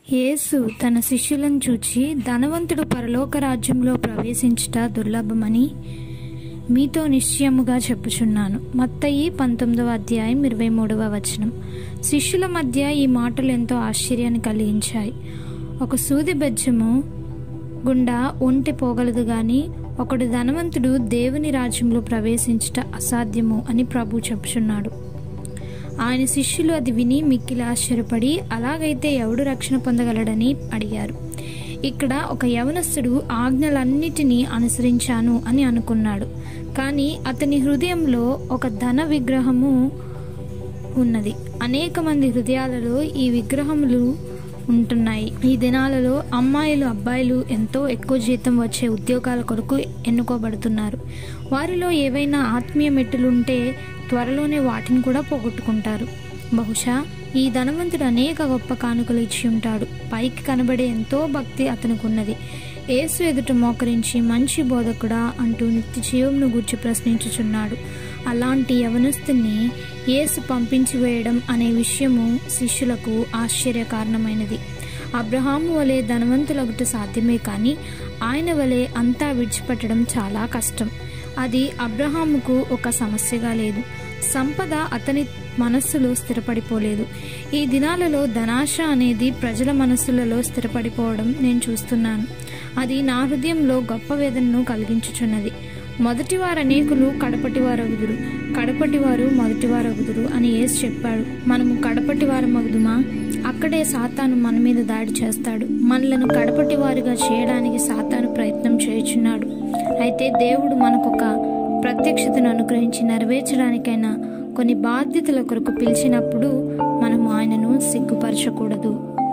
యేసు తన శిష్యులను చూచి ధనవంతుడు పరలోక రాజ్యంలో ప్రవేశించుట దుర్లభమని మీతో నిశ్చయముగా చెప్పుచున్నాను మత్తయి పంతొమ్మిదవ అధ్యాయం ఇరవై మూడవ వచనం శిష్యుల మధ్య ఈ మాటలు ఎంతో ఆశ్చర్యాన్ని కలిగించాయి ఒక సూది బెజ్జము గుండా ఒంటి పోగలదు గాని ఒకడు ధనవంతుడు దేవుని రాజ్యంలో ప్రవేశించుట అసాధ్యము అని ప్రభు చెప్పుచున్నాడు ఆయన శిష్యులు అది విని మిక్కిలి ఆశ్చర్యపడి అలాగైతే ఎవడు రక్షణ పొందగలడని అడిగారు ఇక్కడ ఒక యవనస్తుడు ఆజ్ఞలన్నిటినీ అనుసరించాను అని అనుకున్నాడు కానీ అతని హృదయంలో ఒక ధన విగ్రహము ఉన్నది అనేక మంది హృదయాలలో ఈ విగ్రహములు ఉంటున్నాయి ఈ దినాలలో అమ్మాయిలు అబ్బాయిలు ఎంతో ఎక్కువ జీతం వచ్చే ఉద్యోగాల కొరకు ఎన్నుకోబడుతున్నారు వారిలో ఏవైనా ఆత్మీయ మెట్టులుంటే త్వరలోనే వాటిని కూడా పోగొట్టుకుంటారు బహుశా ఈ ధనవంతుడు అనేక గొప్ప కానుకలు ఇచ్చి ఉంటాడు పైకి కనబడే ఎంతో భక్తి అతనికి ఉన్నది యేసు ఎదుట మోకరించి మంచి బోధకుడా అంటూ నిత్య జీవంను గూర్చి ప్రశ్నించుచున్నాడు అలాంటి యవనస్తుని యేసు పంపించి వేయడం అనే విషయము శిష్యులకు ఆశ్చర్య కారణమైనది అబ్రహాము వలె ధనవంతులగుట సాధ్యమే కానీ ఆయన వలె అంతా విడిచిపెట్టడం చాలా కష్టం అది అబ్రహాముకు ఒక సమస్యగా లేదు సంపద అతని మనస్సులో స్థిరపడిపోలేదు ఈ దినాలలో ధనాశ అనేది ప్రజల మనస్సులలో స్థిరపడిపోవడం నేను చూస్తున్నాను అది నా హృదయంలో గొప్ప వేదనను కలిగించుచున్నది మొదటివారు అనేకులు కడపటివారగుదురు కడపటివారు మొదటివారగుదురు అని యేసు చెప్పాడు మనము కడపటివారం అగుదుమా అక్కడే సాతాను మన మీద దాడి చేస్తాడు మనలను కడపటివారుగా చేయడానికి సాతాను ప్రయత్నం చేయుచున్నాడు అయితే దేవుడు మనకొక ప్రత్యక్షతను అనుగ్రహించి నెరవేర్చడానికైనా కొన్ని బాధ్యతల కొరకు పిలిచినప్పుడు మనము ఆయనను సిగ్గుపరచకూడదు